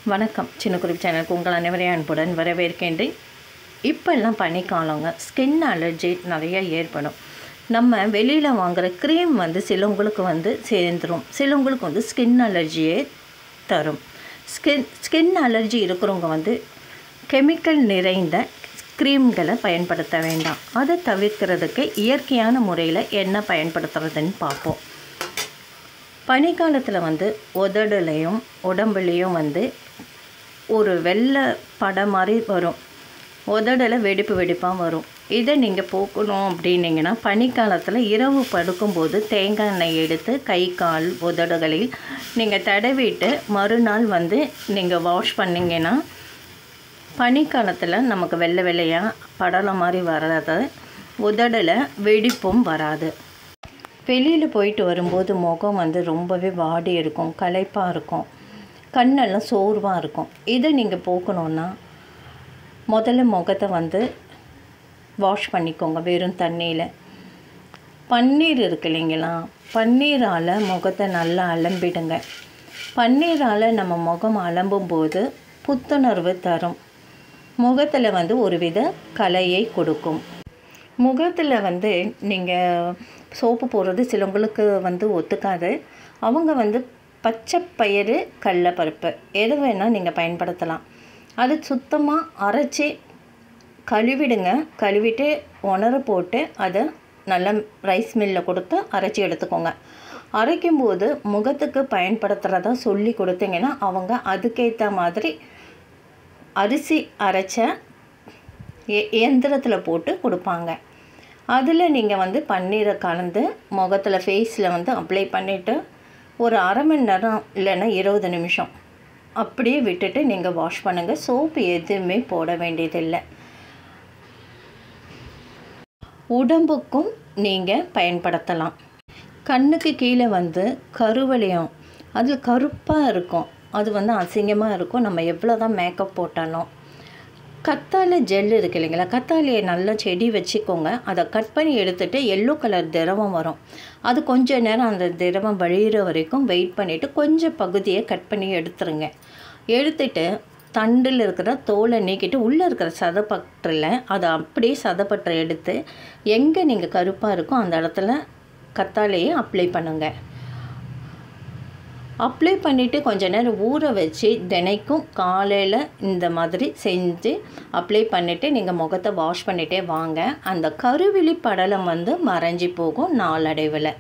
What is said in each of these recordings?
வணக்கம் சின்ன குறிப்பு சேனலுக்கு உங்கள் அனைவரையும் அன்புடன் வரவேற்கின்றேன் இப்போல்லாம் பனிக்காலங்க ஸ்கின் அலர்ஜி நிறைய ஏற்படும் நம்ம வெளியில் வாங்குகிற க்ரீம் வந்து சிலவங்களுக்கு வந்து சேர்ந்துடும் சிலவங்களுக்கு வந்து ஸ்கின் அலர்ஜியே தரும் ஸ்கின் ஸ்கின் அலர்ஜி இருக்கிறவங்க வந்து கெமிக்கல் நிறைந்த க்ரீம்களை பயன்படுத்த வேண்டாம் அதை தவிர்க்கிறதுக்கு இயற்கையான முறையில் என்ன பயன்படுத்துறதுன்னு பார்ப்போம் பனிக்காலத்தில் வந்து உதடுலையும் உடம்புலையும் வந்து ஒரு வெள்ளை படம் மாதிரி வரும் உதடில் வெடிப்பு வெடிப்பாக வரும் இதை நீங்கள் போக்கணும் அப்படின்னீங்கன்னா பனிக்காலத்தில் இரவு படுக்கும்போது தேங்காய் எண்ணெய் எடுத்து கை கால் உதடுகளில் நீங்கள் தடவிட்டு மறுநாள் வந்து நீங்கள் வாஷ் பண்ணிங்கன்னா பனிக்காலத்தில் நமக்கு வெள்ளை வெள்ளையாக படலம் மாதிரி வராது உதடில் வெடிப்பும் வராது வெளியில் போயிட்டு வரும்போது முகம் வந்து ரொம்பவே வாடி இருக்கும் களைப்பாக இருக்கும் கண்ணெல்லாம் சோர்வாக இருக்கும் இதை நீங்கள் போக்கணுன்னா முதல்ல முகத்தை வந்து வாஷ் பண்ணிக்கோங்க வெறும் தண்ணியில் பன்னீர் இருக்கு இல்லைங்களா பன்னீரால் முகத்தை நல்லா அலம்பிடுங்க பன்னீரால் நம்ம முகம் அலம்பும் போது புத்துணர்வு தரும் முகத்தில் வந்து ஒரு வித கலையை கொடுக்கும் முகத்தில் வந்து நீங்கள் சோப்பு போடுறது சிலவங்களுக்கு வந்து ஒத்துக்காது அவங்க வந்து பச்சை பயிறு கடலப்பருப்பு எது வேணால் நீங்கள் பயன்படுத்தலாம் அது சுத்தமாக அரைச்சி கழுவிடுங்க கழுவிட்டு உணர போட்டு அதை நல்லா ரைஸ் மில்லில் கொடுத்து அரைச்சி எடுத்துக்கோங்க அரைக்கும்போது முகத்துக்கு பயன்படுத்துகிறதா சொல்லி கொடுத்தீங்கன்னா அவங்க அதுக்கேற்ற மாதிரி அரிசி அரைச்ச இயந்திரத்தில் போட்டு கொடுப்பாங்க அதில் நீங்கள் வந்து பன்னீரை கலந்து முகத்தில் ஃபேஸில் வந்து அப்ளை பண்ணிவிட்டு ஒரு அரை மணி நேரம் இல்லைன்னா இருபது நிமிஷம் அப்படியே விட்டுட்டு நீங்கள் வாஷ் பண்ணுங்கள் சோப்பு எதுவுமே போட வேண்டியதில்லை உடம்புக்கும் நீங்கள் பயன்படுத்தலாம் கண்ணுக்கு கீழே வந்து கருவளையம் அது கருப்பாக இருக்கும் அது வந்து அசிங்கமாக இருக்கும் நம்ம எவ்வளோ தான் மேக்கப் போட்டாலும் கத்தாழை ஜெல் இருக்கு இல்லைங்களா கத்தாழையை நல்லா செடி வச்சுக்கோங்க அதை கட் பண்ணி எடுத்துகிட்டு எல்லோ கலர் திரவம் வரும் அது கொஞ்ச நேரம் அந்த திரவம் வழியிற வரைக்கும் வெயிட் பண்ணிவிட்டு கொஞ்சம் பகுதியை கட் பண்ணி எடுத்துருங்க எடுத்துட்டு தண்டில் இருக்கிற தோலை நீக்கிட்டு உள்ளே இருக்கிற சதப்பற்றில் அதை அப்படியே சதப்பற்றை எடுத்து எங்கே நீங்கள் கருப்பாக இருக்கோ அந்த இடத்துல கத்தாழையை அப்ளை பண்ணுங்கள் அப்ளை பண்ணிவிட்டு கொஞ்ச நேரம் ஊற வச்சு தினைக்கும் காலையில் இந்த மாதிரி செஞ்சு அப்ளை பண்ணிவிட்டு நீங்கள் முகத்தை வாஷ் பண்ணிகிட்டே வாங்க அந்த கருவிழி படலம் வந்து மறைஞ்சி போகும் நாளடைவில்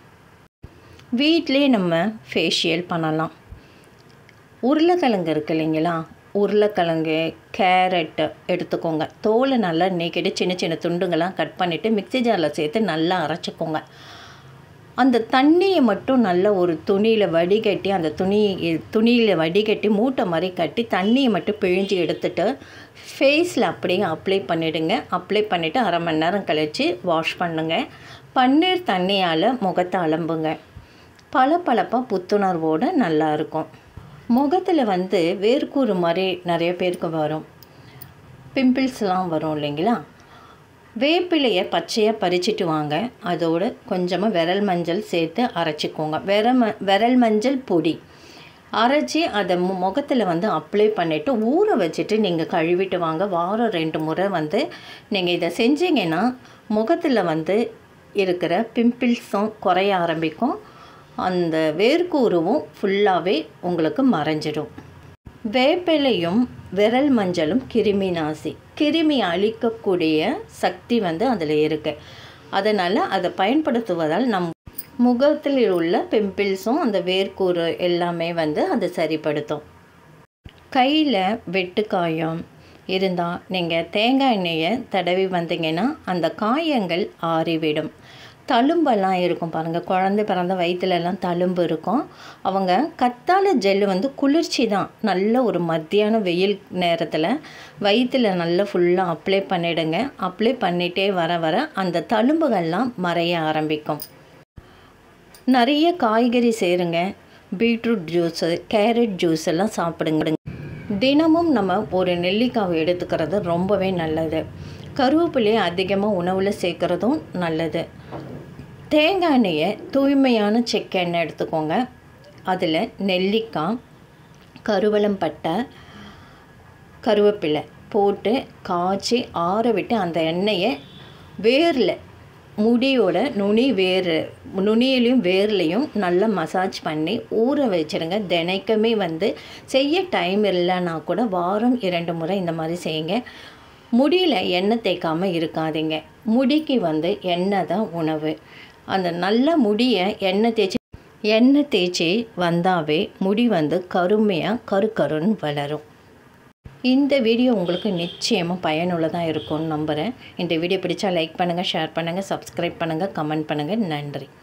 வீட்டிலே நம்ம ஃபேஷியல் பண்ணலாம் உருளைக்கிழங்கு இருக்கு இல்லைங்களா உருளைக்கிழங்கு கேரட்டு எடுத்துக்கோங்க தோலை நல்லா நீக்கிட்டு சின்ன சின்ன துண்டுங்கள்லாம் கட் பண்ணிவிட்டு மிக்சி ஜாரில் சேர்த்து நல்லா அரைச்சிக்கோங்க அந்த தண்ணியை மட்டும் நல்ல ஒரு துணியில் வடிகட்டி அந்த துணி துணியில் வடிகட்டி மூட்டை மாதிரி கட்டி தண்ணியை மட்டும் பிழிஞ்சு எடுத்துட்டு ஃபேஸில் அப்படியே அப்ளை பண்ணிவிடுங்க அப்ளை பண்ணிவிட்டு அரை மணி நேரம் கழித்து வாஷ் பண்ணுங்கள் பன்னீர் தண்ணியால் முகத்தை அலம்புங்க பளபளப்பாக புத்துணர்வோடு நல்லாயிருக்கும் முகத்தில் வந்து வேர்க்கூறு மாதிரி நிறைய பேருக்கு வரும் பிம்பிள்ஸ்லாம் வரும் இல்லைங்களா வேப்பிலையை பச்சையாக பறிச்சிட்டு வாங்க அதோடு கொஞ்சமாக விரல் மஞ்சள் சேர்த்து அரைச்சிக்கோங்க விர ம விரல் மஞ்சள் பொடி அரைச்சி அதை மு முகத்தில் வந்து அப்ளை பண்ணிவிட்டு ஊற வச்சுட்டு நீங்கள் கழுவிட்டு வாங்க வாரம் ரெண்டு முறை வந்து நீங்கள் இதை செஞ்சீங்கன்னா முகத்தில் வந்து இருக்கிற பிம்பிள்ஸும் குறைய ஆரம்பிக்கும் அந்த வேர்க்கூறுவும் ஃபுல்லாகவே உங்களுக்கு மறைஞ்சிடும் வேப்பிலையும் விரல் மஞ்சளும் கிருமி நாசி கிருமி அழிக்கக்கூடிய சக்தி வந்து அதில் இருக்குது அதனால் அதை பயன்படுத்துவதால் நம் முகத்தில் உள்ள பிம்பிள்ஸும் அந்த வேர்க்கூறு எல்லாமே வந்து அதை சரிப்படுத்தும் கையில் வெட்டுக்காயம் இருந்தால் நீங்கள் தேங்காய் எண்ணெயை தடவி வந்தீங்கன்னா அந்த காயங்கள் ஆறிவிடும் தழும்பெல்லாம் இருக்கும் பாருங்கள் குழந்தை பிறந்த வயிற்றுலலாம் தழும்பு இருக்கும் அவங்க கத்தாழை ஜெல்லு வந்து குளிர்ச்சி தான் நல்ல ஒரு மத்தியான வெயில் நேரத்தில் வயிற்றில் நல்லா ஃபுல்லாக அப்ளை பண்ணிவிடுங்க அப்ளை பண்ணிகிட்டே வர வர அந்த தழும்புகள்லாம் மறைய ஆரம்பிக்கும் நிறைய காய்கறி சேருங்க பீட்ரூட் ஜூஸு கேரட் ஜூஸ் எல்லாம் சாப்பிடுங்க தினமும் நம்ம ஒரு நெல்லிக்காவை எடுத்துக்கிறது ரொம்பவே நல்லது கருவேப்பிலையை அதிகமாக உணவில் சேர்க்குறதும் நல்லது தேங்காய் எண்ணெயை தூய்மையான செக்கெண்ணெய் எடுத்துக்கோங்க அதில் நெல்லிக்காய் கருவளம் பட்டை கருவேப்பிலை போட்டு காய்ச்சி ஆற விட்டு அந்த எண்ணெயை வேரில் முடியோட நுனி வேர் நுனியிலையும் வேர்லையும் நல்லா மசாஜ் பண்ணி ஊற வச்சுருங்க தினைக்குமே வந்து செய்ய டைம் இல்லைன்னா கூட வாரம் இரண்டு முறை இந்த மாதிரி செய்யுங்க முடியில் எண்ணெய் தேய்க்காமல் இருக்காதீங்க முடிக்கு வந்து எண்ணெய் தான் உணவு அந்த நல்ல முடியை எண்ணெய் தேய்ச்சி எண்ணெய் தேய்ச்சி வந்தாவே முடி வந்து கருமையாக கரு கருன்னு வளரும் இந்த வீடியோ உங்களுக்கு நிச்சயமாக பயனுள்ளதாக இருக்கும்னு நம்புகிறேன் இந்த வீடியோ பிடிச்சா லைக் பண்ணுங்கள் ஷேர் பண்ணுங்கள் சப்ஸ்கிரைப் பண்ணுங்கள் கமெண்ட் பண்ணுங்கள் நன்றி